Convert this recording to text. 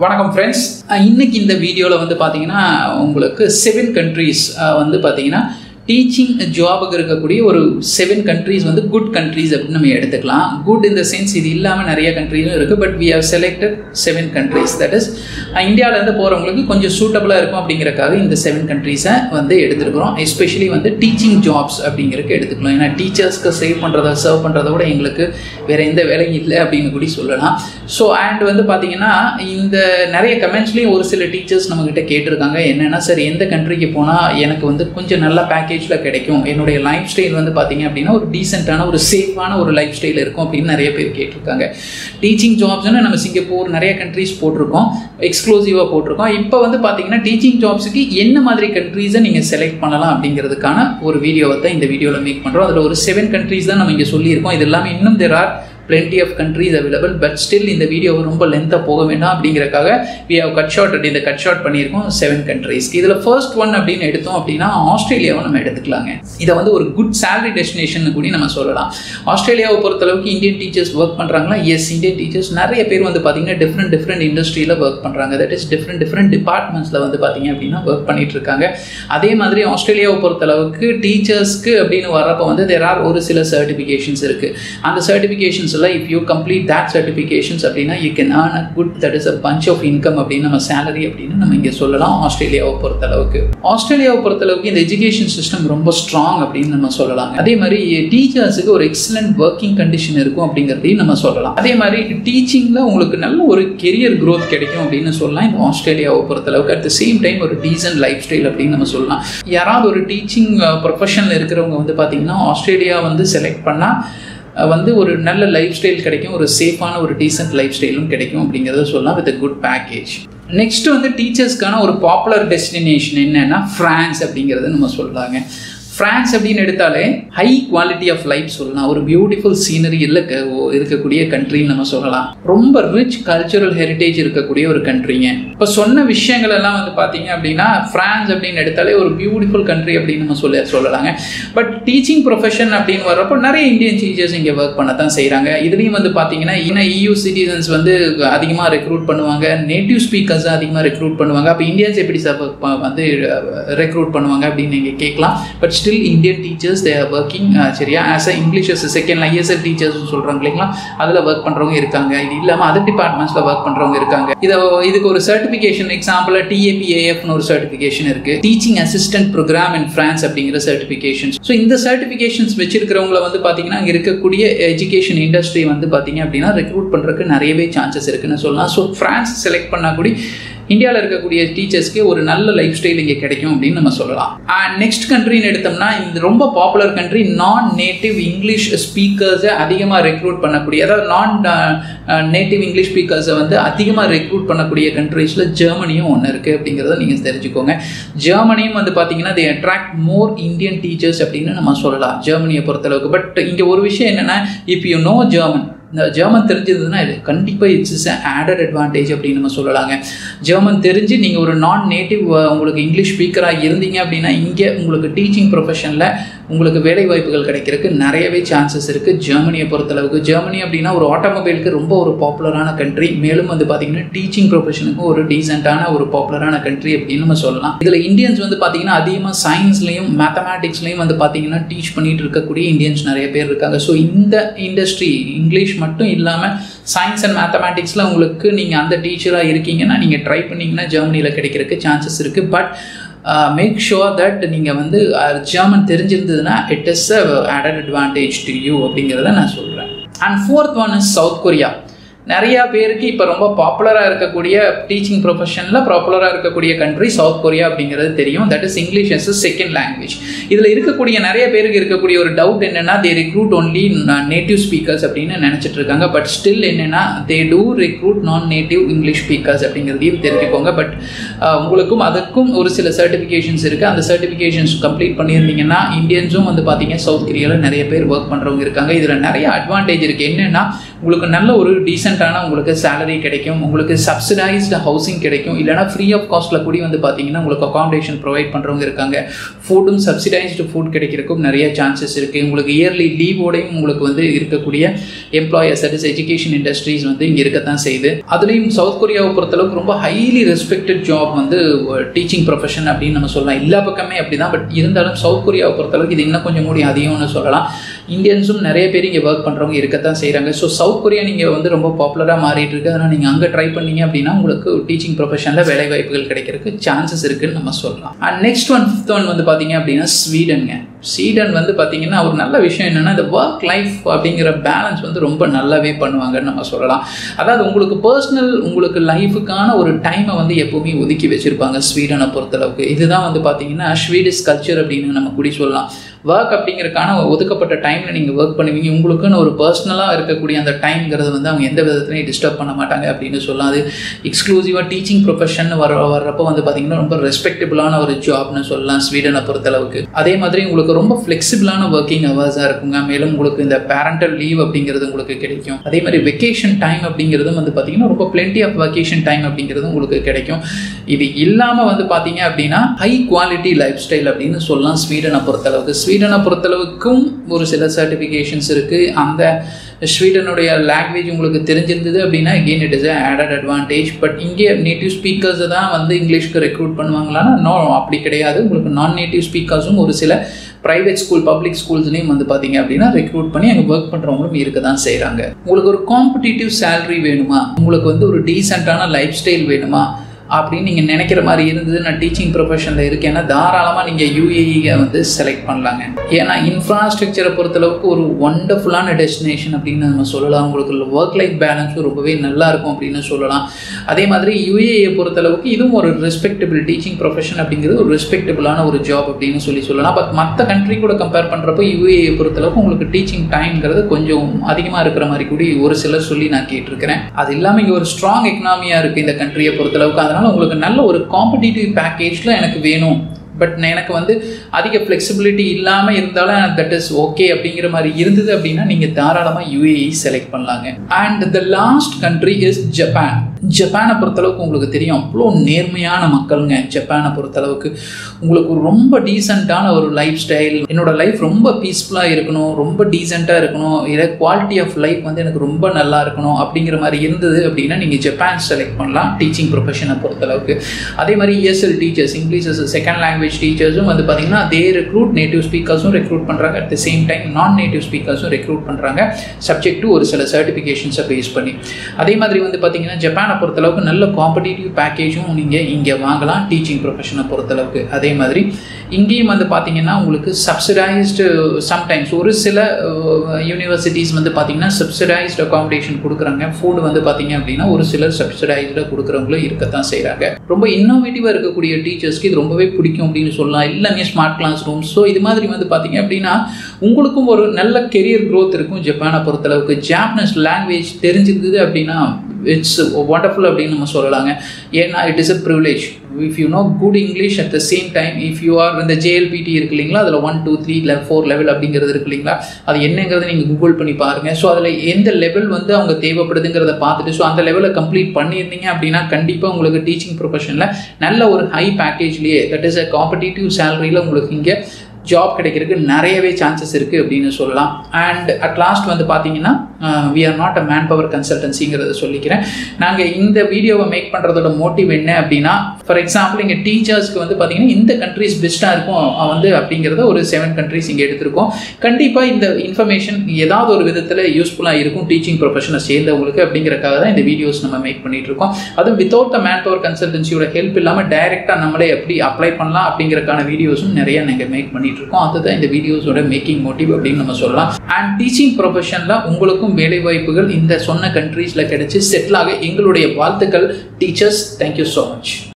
வணக்கம் ஃப்ரெண்ட்ஸ் இன்னைக்கு இந்த வீடியோவில் வந்து பார்த்தீங்கன்னா உங்களுக்கு செவன் கண்ட்ரீஸ் வந்து பார்த்தீங்கன்னா டீச்சிங் ஜாபுக்கு இருக்கக்கூடிய ஒரு செவன் கண்ட்ரீஸ் வந்து குட் கண்ட்ரீஸ் அப்படின்னு நம்ம எடுத்துக்கலாம் குட் இந்த சென்ஸ் இது இல்லாமல் நிறைய கண்ட்ரீஸும் இருக்குது but we have selected seven countries that is இந்தியாவிலேருந்து போகிறவங்களுக்கு கொஞ்சம் சூட்டபுளாக இருக்கும் அப்படிங்கிறக்காக இந்த செவன் கண்ட்ரீஸை வந்து எடுத்துருக்குறோம் எஸ்பெஷலி வந்து டீச்சிங் ஜாப்ஸ் அப்படிங்கிறதுக்கு எடுத்துக்கலாம் ஏன்னா டீச்சர்ஸ்க்கு சேவ் பண்ணுறத சர்வ் பண்ணுறத விட எங்களுக்கு வேறு எந்த வேலையும் இல்லை அப்படின்னு கூட சொல்லலாம் ஸோ அண்ட் வந்து பார்த்தீங்கன்னா இந்த நிறைய கமெண்ட்ஸ்லேயும் ஒரு சில டீச்சர்ஸ் நம்மக்கிட்ட கேட்டிருக்காங்க என்னென்னா சார் எந்த கண்ட்ரிக்கு போனால் எனக்கு வந்து கொஞ்சம் நல்ல பேக்கேஜில் கிடைக்கும் என்னுடைய லைஃப் ஸ்டைல் வந்து பார்த்தீங்க அப்படின்னா ஒரு டீசெண்டான ஒரு சேஃபான ஒரு லைஃப் ஸ்டைல் இருக்கும் அப்படின்னு நிறைய பேர் கேட்டிருக்காங்க டீச்சிங் ஜாப்ஸ்னு நம்ம சிங்கப்பூர் நிறைய கண்ட்ரிஸ் போட்டிருக்கோம் எக்ஸ்க்ளூசிவாக போட்டிருக்கோம் இப்போ வந்து பார்த்தீங்கன்னா டீச்சிங் ஜாப்ஸுக்கு என்ன மாதிரி கண்ட்ரீஸை நீங்கள் செலக்ட் பண்ணலாம் அப்படிங்கிறதுக்கான ஒரு வீடியோவை தான் இந்த வீடியோவில் மேக் பண்ணுறோம் அதில் ஒரு செவன் கண்ட்ரீஸ் தான் நம்ம இங்கே சொல்லியிருக்கோம் இது எல்லாமே இன்னும் there are plenty of countries available but still இந்த வீடியோ ரொம்ப லென்த்தாக போக வேண்டாம் அப்படிங்கிறக்காக வி ஹவ் கட் ஷார்ட் அப்படி இந்த கட் ஷார்ட் பண்ணியிருக்கோம் செவன் கண்ட்ரீஸ் இதில் ஃபர்ஸ்ட் ஒன் அப்படின்னு எடுத்தோம் அப்படின்னா ஆஸ்திரேலியாவை நம்ம எடுத்துக்கலாங்க இதை வந்து ஒரு குட் சேலரி டெஸ்டினேஷன் கூட நம்ம சொல்லலாம் ஆஸ்திரேலியாவை பொறுத்தளவுக்கு இந்தியன் டீச்சர்ஸ் ஒர்க் பண்ணுறாங்களா எஸ் இந்தியன் டீச்சர்ஸ் நிறைய பேர் வந்து பார்த்தீங்கன்னா டிஃப்ரெண்ட் டிஃப்ரெண்ட் இண்டஸ்ட்ரியில் ஒர்க் பண்ணுறாங்க தட் இஸ் டிஃப்ரெண்ட் டிஃப்ரெண்ட் டிபார்ட்மெண்ட்ஸில் வந்து பார்த்தீங்க அப்படின்னா ஒர்க் பண்ணிட்டு இருக்காங்க அதே மாதிரி ஆஸ்திரேலியாவை பொறுத்தளவுக்கு டீச்சர்ஸ்க்கு அப்படின்னு வரப்போ வந்து தேர் ஆர் ஒரு சில சர்டிஃபிகேஷன்ஸ் இருக்குது அந்த சர்டிஃபிகேஷன்ஸில் if you complete that certifications அப்படின்னா you can earn a good that is a bunch of income அப்படின்னு நம்ம சேலரி அப்படின்னு நம்ம இங்கே சொல்லலாம் ஆஸ்திரேலியாவை பொறுத்தளவுக்கு ஆஸ்திரேலியாவை பொறுத்தளவுக்கு இந்த எஜுகேஷன் சிஸ்டம் ரொம்ப ஸ்ட்ராங் அப்படின்னு நம்ம சொல்லலாம் அதே மாதிரி டீச்சர்ஸுக்கு ஒரு எக்ஸலண்ட் ஒர்க்கிங் கண்டிஷன் இருக்கும் அப்படிங்கிறதையும் நம்ம சொல்லலாம் அதே மாதிரி டீச்சிங்கில் உங்களுக்கு நல்ல ஒரு கெரியர் க்ரோத் கிடைக்கும் அப்படின்னு சொல்லலாம் இந்த ஆஸ்திரேலியாவை பொறுத்தளவுக்கு அட் த சேம் டைம் ஒரு டீசன்ட் லைஃப் ஸ்டைல் அப்படின்னு நம்ம சொல்லலாம் யாராவது ஒரு டீச்சிங் ப்ரொஃபஷனில் இருக்கிறவங்க வந்து பார்த்தீங்கன்னா ஆஸ்திரேலியா வந்து செலக்ட் பண்ணால் வந்து ஒரு நல்ல லைஃப் ஸ்டைல் கிடைக்கும் ஒரு சேஃபான ஒரு டீசென்ட் லைஃப் ஸ்டைலும் கிடைக்கும் அப்படிங்கிறத சொல்லலாம் வித் குட் பேக்கேஜ் நெக்ஸ்ட் வந்து டீச்சர்ஸ்க்கான ஒரு பாப்புலர் டெஸ்டினேஷன் என்னன்னா ஃப்ரான்ஸ் அப்படிங்கிறத நம்ம சொல்லலாங்க ஃப்ரான்ஸ் அப்படின்னு எடுத்தாலே ஹை குவாலிட்டி ஆஃப் லைஃப் சொல்லலாம் ஒரு பியூட்டிஃபுல் சீனரி இல்லை இருக்கக்கூடிய கண்ட்ரின்னு நம்ம சொல்லலாம் ரொம்ப ரிச் கல்ச்சுரல் ஹெரிட்டேஜ் இருக்கக்கூடிய ஒரு கண்ட்ரிங்க இப்போ சொன்ன விஷயங்கள் எல்லாம் வந்து பார்த்தீங்க அப்படின்னா ஃப்ரான்ஸ் அப்படின்னு எடுத்தாலே ஒரு பியூட்டிஃபுல் கண்ட்ரி அப்படின்னு நம்ம சொல்ல சொல்லலாங்க பட் டீச்சிங் ப்ரொஃபஷன் அப்படின்னு வர்றப்போ நிறைய இந்தியன் டீச்சர்ஸ் இங்கே ஒர்க் பண்ண தான் செய்கிறாங்க இதுலேயும் வந்து பார்த்தீங்கன்னா இன்னும் இயூ சிட்டிசன்ஸ் வந்து அதிகமாக ரெக்ரூட் பண்ணுவாங்க நேட்டிவ் ஸ்பீக்கர்ஸ் அதிகமாக ரெக்ரூட் பண்ணுவாங்க அப்போ இந்தியன்ஸ் எப்படி சார் வந்து ரெக்ரூட் பண்ணுவாங்க அப்படின்னு நீங்கள் கேட்கலாம் but still Indian teachers they are working சரியா as a English second ISL teachers சொல்கிறாங்க இல்லைங்களா அதில் ஒர்க் பண்ணுறவங்க இருக்காங்க இது இல்லாமல் அதர் டிபார்ட்மெண்ட்ஸில் ஒர்க் பண்ணுறவங்க இருக்காங்க இதை இதுக்கு ஒரு சர்டிஃபிகேஷன் எக்ஸாம்பிளாக டிஏபிஏஎஃப்னு ஒரு சர்டிஃபிகேஷன் இருக்குது teaching assistant program in France அப்படிங்கிற சர்டிஃபிகேஷன் ஸோ இந்த சர்டிஃபிகேஷன்ஸ் வச்சிருக்கிறவங்கள வந்து பார்த்தீங்கன்னா அங்கே இருக்கக்கூடிய எஜுகேஷன் இண்டஸ்ட்ரி வந்து பார்த்தீங்க அப்படின்னா ரெக்ரூட் பண்ணுறதுக்கு நிறையவே சான்சஸ் இருக்குன்னு சொல்லலாம் ஸோ ஃப்ரான்ஸ் செலக்ட் பண்ணக்கூடிய இந்தியாவில் இருக்கக்கூடிய டீச்சர்ஸ்க்கு ஒரு நல்ல லைஃப் ஸ்டைல் இங்கே கிடைக்கும் அப்படின்னு நம்ம சொல்லலாம் அண்ட் நெக்ஸ்ட் கண்ட்ரின்னு எடுத்தோம்னா இந்த ரொம்ப popular country non native English ஸ்பீக்கர்ஸை அதிகமாக ரெக்ரூட் பண்ணக்கூடிய அதாவது நான் நேட்டிவ் இங்கிலீஷ் ஸ்பீக்கர்ஸை வந்து அதிகமாக ரெக்ரூட் பண்ணக்கூடிய கண்ட்ரீஸில் ஜெர்மனியும் ஒன்று இருக்குது அப்படிங்கிறத நீங்கள் தெரிஞ்சுக்கோங்க ஜெர்மனியும் வந்து பார்த்தீங்கன்னா they attract more Indian teachers அப்படின்னு நம்ம சொல்லலாம் ஜெர்மனியை பொறுத்தளவுக்கு பட் இங்கே ஒரு விஷயம் என்னென்னா இஃப் யூ நோ ஜெர்மன் இந்த ஜெர்மன் தெரிஞ்சதுன்னா இது கண்டிப்பாக இட்ஸ் இஸ் ஆடட் அட்வான்டேஜ் அப்படின்னு நம்ம சொல்லலாங்க ஜெர்மன் தெரிஞ்சு நீங்கள் ஒரு நான் நேட்டிவ் உங்களுக்கு இங்கிலீஷ் ஸ்பீக்கராக இருந்தீங்க அப்படின்னா இங்கே உங்களுக்கு டீச்சிங் ப்ரொஃபஷனில் உங்களுக்கு வேலை வாய்ப்புகள் கிடைக்கிறதுக்கு நிறையவே சான்சஸ் இருக்குது ஜெர்மனியை பொறுத்தளவுக்கு ஜெர்மனி அப்படின்னா ஒரு ஆட்டோமொபைலுக்கு ரொம்ப ஒரு பாப்புலரான கண்ட்ரி மேலும் வந்து பார்த்தீங்கன்னா டீச்சிங் ப்ரொஃபஷனுக்கும் ஒரு டீசெண்டான ஒரு பாப்புலரான கண்ட்ரி அப்படின்னு நம்ம சொல்லலாம் இதில் இந்தியன்ஸ் வந்து பார்த்தீங்கன்னா அதிகமாக சயின்ஸ்லையும் மேத்தமேட்டிக்ஸ்லையும் வந்து பார்த்தீங்கன்னா டீச் பண்ணிட்டு இருக்கக்கூடிய இந்தியன்ஸ் நிறைய பேர் இருக்காங்க ஸோ இந்த இண்டஸ்ட்ரி இங்கிலீஷ் மட்டும் இல்லாமல் சயின்ஸ் அண்ட் மேத்தமேட்டிக்ஸில் உங்களுக்கு நீங்கள் அந்த டீச்சராக இருக்கீங்கன்னா நீங்கள் ட்ரை பண்ணிங்கன்னா ஜெர்மனியில் கிடைக்கிறதுக்கு சான்சஸ் இருக்குது பட் மேக் ஷுர் தட் நீங்கள் வந்து ஜெர்மன் தெரிஞ்சிருந்ததுன்னா it is a added advantage to you அப்படிங்கிறத நான் சொல்கிறேன் and fourth one is South Korea நிறையா பேருக்கு இப்போ ரொம்ப பாப்புலராக இருக்கக்கூடிய டீச்சிங் ப்ரொஃபஷனில் பாப்புலராக இருக்கக்கூடிய கண்ட்ரி சவுத் கொரியா அப்படிங்கிறது தெரியும் that is English as second language இதில் இருக்கக்கூடிய நிறைய பேருக்கு இருக்கக்கூடிய ஒரு டவுட் என்னென்னா they recruit only native speakers அப்படின்னு நினச்சிட்டு இருக்காங்க பட் ஸ்டில் என்னென்னா they do recruit non native English speakers அப்படிங்கிறதையும் தெரிஞ்சுக்கோங்க பட் உங்களுக்கும் அதுக்கும் ஒரு சில சர்டிஃபிகேஷன்ஸ் இருக்குது அந்த சர்டிஃபிகேஷன்ஸ் கம்ப்ளீட் பண்ணியிருந்தீங்கன்னா இந்தியன்ஸும் வந்து பார்த்தீங்கன்னா சவுத் கொரியாவில் நிறைய பேர் ஒர்க் பண்ணுறவங்க இருக்காங்க இதில் நிறைய அட்வான்டேஜ் இருக்குது என்னென்னா உங்களுக்கு நல்ல ஒரு டீசென்ட் டீசெண்டான உங்களுக்கு சேலரி கிடைக்கும் உங்களுக்கு சப்சிடைஸ்டு ஹவுசிங் கிடைக்கும் இல்லைனா ஃப்ரீ ஆஃப் காஸ்ட்டில் கூடி வந்து பார்த்தீங்கன்னா உங்களுக்கு அகாமடேஷன் ப்ரொவைட் பண்ணுறவங்க இருக்காங்க ஃபுட்டும் சப்சிடைஸ்டு ஃபுட் கிடைக்கிறதுக்கும் நிறைய சான்சஸ் இருக்குது உங்களுக்கு இயர்லி லீவோடையும் உங்களுக்கு வந்து இருக்கக்கூடிய employers that is education industries வந்து இங்கே இருக்கத்தான் செய்யுது அதுலேயும் சவுத் கொரியாவை பொறுத்தளவுக்கு ரொம்ப ஹைலி ரெஸ்பெக்டட் ஜாப் வந்து டீச்சிங் ப்ரொஃபஷன் அப்படின்னு நம்ம சொல்லலாம் எல்லா பக்கமே அப்படி தான் பட் இருந்தாலும் சவுத் கொரியாவை பொறுத்தளவுக்கு இது இன்னும் கொஞ்சம் கூடி அதிகம்னு சொல்லலாம் இந்தியன்ஸும் நிறைய பேர் இங்கே ஒர்க் பண்ணுறவங்க இருக்கத்தான் செய்கிறாங்க ஸோ சவுத் கொரியா நீங்கள் வந்து ரொம்ப பாப்புலராக மாறிட்டு இருக்கு அதனால் நீங்கள் அங்கே ட்ரை பண்ணீங்க அப்படின்னா உங்களுக்கு டீச்சிங் ப்ரொஃபஷனில் வேலை வாய்ப்புகள் கிடைக்கிறதுக்கு சான்சஸ் இருக்குன்னு நம்ம சொல்லலாம் and next one fifth one வந்து பார்த்தீங்க அப்படின்னா ஸ்வீடனுங்க ஸ்வீடன் வந்து பார்த்தீங்கன்னா ஒரு நல்ல விஷயம் என்னென்னா இந்த ஒர்க் லைஃப் அப்படிங்கிற பேலன்ஸ் வந்து ரொம்ப நல்லாவே பண்ணுவாங்கன்னு நம்ம சொல்லலாம் அதாவது உங்களுக்கு பர்சனல் உங்களுக்கு லைஃபுக்கான ஒரு டைமை வந்து எப்போவுமே ஒதுக்கி வச்சுருப்பாங்க ஸ்வீடனை பொறுத்தளவுக்கு இதுதான் வந்து பார்த்தீங்கன்னா ஸ்வீடிஷ் கல்ச்சர் அப்படின்னு நம்ம கூடி சொல்லலாம் ஒர்க் அப்படிங்கிறதுக்கான ஒதுக்கப்பட்ட டைமில் நீங்கள் ஒர்க் பண்ணுவீங்க உங்களுக்குன்னு ஒரு பர்சனலாக இருக்கக்கூடிய அந்த டைம்ங்கிறது வந்து அவங்க எந்த விதத்துலையும் டிஸ்டர்ப் பண்ண மாட்டாங்க அப்படின்னு சொல்லலாம் அது எக்ஸ்க்ளூசிவாக டீச்சிங் ப்ரொஃபஷன் வர வர்றப்போ வந்து பார்த்தீங்கன்னா ரொம்ப ரெஸ்பெக்டபுளான ஒரு ஜாப்னு சொல்லலாம் ஸ்வீடனை பொறுத்தளவுக்கு அதே மாதிரி உங்களுக்கு ரொம்ப ஃப்ளெக்சிபிளான ஒர்க்கிங் ஹவர்ஸாக இருக்குங்க மேலும் உங்களுக்கு இந்த பேரண்டல் லீவ் அப்படிங்கிறது உங்களுக்கு கிடைக்கும் அதே மாதிரி வெக்கேஷன் டைம் அப்படிங்கிறதும் வந்து பார்த்தீங்கன்னா ரொம்ப பிளென்டி ஆஃப் வெக்கேஷன் டைம் அப்படிங்கிறது உங்களுக்கு கிடைக்கும் இது இல்லாமல் வந்து பார்த்தீங்க அப்படின்னா ஹை குவாலிட்டி லைஃப் ஸ்டைல் அப்படின்னு சொல்லலாம் ஸ்வீடனை பொறுத்தளவுக்கு ஸ்வீடனை பொறுத்தளவுக்கும் ஒரு சில சர்டிஃபிகேஷன்ஸ் இருக்குது அந்த ஸ்வீடனுடைய லாங்குவேஜ் உங்களுக்கு தெரிஞ்சிருந்தது அப்படின்னா again it is added advantage but இங்கே நேட்டிவ் ஸ்பீக்கர்ஸை தான் வந்து இங்கிலீஷ்க்கு ரெக்ரூட் பண்ணுவாங்களான்னா நோ அப்படி கிடையாது உங்களுக்கு நான் நேட்டிவ் ஸ்பீக்கர்ஸும் ஒரு சில ப்ரைவேட் ஸ்கூல் பப்ளிக் ஸ்கூல்ஸ்லேயும் வந்து பார்த்தீங்க அப்படின்னா ரெக்ரூட் பண்ணி அங்கே ஒர்க் பண்ணுறவங்களும் இருக்க தான் செய்கிறாங்க உங்களுக்கு ஒரு காம்படிட்டிவ் சேலரி வேணுமா உங்களுக்கு வந்து ஒரு டீசெண்டான லைஃப் ஸ்டைல் வேணுமா அப்படின்னு நீங்கள் நினைக்கிற மாதிரி இருந்தது நான் டீச்சிங் ப்ரொஃபஷனில் இருக்கேன்னா தாராளமாக நீங்கள் யூஏஇயை வந்து செலக்ட் பண்ணலாங்க ஏன்னா இன்ஃப்ராஸ்ட்ரக்சரை பொறுத்தளவுக்கு ஒரு ஒண்டர்ஃபுல்லான டெஸ்டினேஷன் அப்படின்னு நம்ம சொல்லலாம் உங்களுக்கு ஒர்க் லைஃப் பேலன்ஸும் ரொம்பவே நல்லா இருக்கும் அப்படின்னு சொல்லலாம் அதே மாதிரி யூஏஏ பொறுத்தளவுக்கு இதுவும் ஒரு ரெஸ்பெக்டபிள் டீச்சிங் ப்ரொஃபஷன் அப்படிங்கிறது ஒரு ரெஸ்பெக்டபிளான ஒரு ஜாப் அப்படின்னு சொல்லி சொல்லலாம் பட் மற்ற கண்ட்ரி கூட கம்பேர் பண்ணுறப்போ யூஏஏ பொறுத்தளவுக்கு உங்களுக்கு டீச்சிங் டைம்ங்கிறது கொஞ்சம் அதிகமாக இருக்கிற மாதிரி கூட ஒரு சிலர் சொல்லி நான் கேட்டிருக்கிறேன் அது இல்லாமல் இங்கே ஒரு ஸ்ட்ராங் எக்கனாமியாக இருக்குது இந்த கண்ட்ரியை பொறுத்தளவுக்கு அதனால் அதனால் உங்களுக்கு நல்ல ஒரு காம்படிட்டிவ் பேக்கேஜில் எனக்கு வேணும் பட் எனக்கு வந்து அதிக ஃப்ளெக்சிபிலிட்டி இல்லாமல் இருந்தாலும் தட் இஸ் ஓகே அப்படிங்கிற மாதிரி இருந்தது அப்படின்னா நீங்கள் தாராளமாக யூஏஇ செலக்ட் பண்ணலாங்க and the last country is Japan ஜப்பானை பொறுத்தளவுக்கு உங்களுக்கு தெரியும் அவ்வளோ நேர்மையான மக்களுங்க ஜப்பானை பொறுத்தளவுக்கு உங்களுக்கு ரொம்ப டீசெண்டான ஒரு லைஃப் ஸ்டைல் என்னோட லைஃப் ரொம்ப பீஸ்ஃபுல்லாக இருக்கணும் ரொம்ப டீசெண்டாக இருக்கணும் இல்லை குவாலிட்டி ஆஃப் லைஃப் வந்து எனக்கு ரொம்ப நல்லா இருக்கணும் அப்படிங்கிற மாதிரி இருந்தது அப்படின்னா நீங்கள் ஜப்பான் செலக்ட் பண்ணலாம் டீச்சிங் ப்ரொஃபஷனை பொறுத்தளவுக்கு அதே மாதிரி ESL teachers English as a second language டீச்சர்ஸும் வந்து பார்த்தீங்கன்னா தே ரெக்ரூட் நேட்டிவ் ஸ்பீக்கர்ஸும் ரெக்ரூட் பண்ணுறாங்க at the same time non native ஸ்பீக்கர்ஸும் ரெக்ரூட் பண்ணுறாங்க சப்ஜெக்ட் டு ஒரு சில சர்டிஃபிகேஷன்ஸை பேஸ் பண்ணி அதே மாதிரி வந்து பார்த்தீங்கன்னா ஜப்பானை பொறுத்தளவுக்கு நல்ல காம்படிட்டிவ் பேக்கேஜும் நீங்கள் இங்கே வாங்கலாம் டீச்சிங் ப்ரொஃபஷனை பொறுத்தளவுக்கு அதே மாதிரி இங்கேயும் வந்து பார்த்தீங்கன்னா உங்களுக்கு சப்சிடைஸ்டு சம்டைம்ஸ் ஒரு சில யூனிவர்சிட்டிஸ் வந்து பார்த்தீங்கன்னா சப்சிடைஸ்டு அகாமடேஷன் கொடுக்குறாங்க ஃபுட் வந்து பார்த்தீங்க அப்படின்னா ஒரு சிலர் சப்சிடைஸ்டாக கொடுக்குறவங்களும் இருக்கத்தான் செய்கிறாங்க ரொம்ப இன்னோவேட்டிவாக இருக்கக்கூடிய டீச்சர்ஸ்க்கு இது ரொம்பவே பிடிக்கும் அப்படின்னு சொல்லலாம் எல்லாமே ஸ்மார்ட் கிளாஸ் ரூம் ஸோ இது மாதிரி வந்து பார்த்தீங்க அப்படின்னா உங்களுக்கும் ஒரு நல்ல கெரியர் க்ரோத் இருக்கும் ஜப்பானை பொறுத்தளவுக்கு ஜாப்பனீஸ் லாங்குவேஜ் தெரிஞ்சிருந்தது அப்படின்னா இட்ஸ் ஒண்டர்ஃபுல் அப்படின்னு நம்ம சொல்லலாங்க ஏன்னா it is a privilege if you know good English at the same time if you are இந்த ஜேஎல்பிடி இருக்கு இல்லைங்களா அதில் one two three level four level அப்படிங்கிறது இருக்கு இல்லைங்களா அது என்னங்கிறத நீங்கள் கூகுள் பண்ணி பாருங்கள் ஸோ அதில் எந்த லெவல் வந்து அவங்க தேவைப்படுதுங்கிறத பார்த்துட்டு ஸோ அந்த லெவலை கம்ப்ளீட் பண்ணியிருந்தீங்க அப்படின்னா கண்டிப்பாக உங்களுக்கு டீச்சிங் ப்ரொஃபஷனில் நல்ல ஒரு ஹை பேக்கேஜ்லேயே தட் இஸ் அ காம்படிட்டிவ் சேலரியில் உங்களுக்கு இங்கே ஜாப் கிடைக்கிறதுக்கு நிறையவே சான்சஸ் இருக்குது அப்படின்னு சொல்லலாம் அண்ட் அட் லாஸ்ட் வந்து பார்த்தீங்கன்னா we are not a man power கன்சல்டன்சிங்கிறத சொல்லிக்கிறேன் நாங்கள் இந்த வீடியோவை மேக் பண்ணுறதோட மோட்டிவ் என்ன அப்படின்னா ஃபார் எக்ஸாம்பிள் இங்கே டீச்சர்ஸ்க்கு வந்து பார்த்தீங்கன்னா இந்த கண்ட்ரிஸ் பெஸ்ட்டாக இருக்கும் வந்து அப்படிங்கிறத ஒரு செவன் கண்ட்ரிஸ் இங்கே எடுத்திருக்கோம் கண்டிப்பாக இந்த இன்ஃபர்மேஷன் ஏதாவது ஒரு விதத்தில் யூஸ்ஃபுல்லாக இருக்கும் டீச்சிங் ப்ரொஃபஷனை சேர்ந்தவங்களுக்கு அப்படிங்கிறக்காக தான் இந்த வீடியோஸ் நம்ம மேக் பண்ணிட்டு இருக்கோம் அதுவும் வித்தவுட் த மேன் பவர் கன்சல்டன்சியோட ஹெல்ப் இல்லாமல் டைரெக்டாக நம்மளே எப்படி அப்ளை பண்ணலாம் அப்படிங்கிறக்கான வீடியோஸும் நிறைய நாங்கள் மேக் பண்ணிட்டு இருக்கோம் அதுதான் இந்த வீடியோஸோட மேக்கிங் மோட்டிவ் அப்படின்னு நம்ம சொல்லலாம் அண்ட் டீச்சிங் ப்ரொஃபஷனில் உங்களுக்கும் வேலை வாய்ப்புகள் இந்த சொன்ன கண்ட்ரீஸில் கிடைச்சி செட்டில் ஆக எங்களுடைய வாழ்த்துக்கள் டீச்சர்ஸ் தேங்க்யூ ஸோ மச்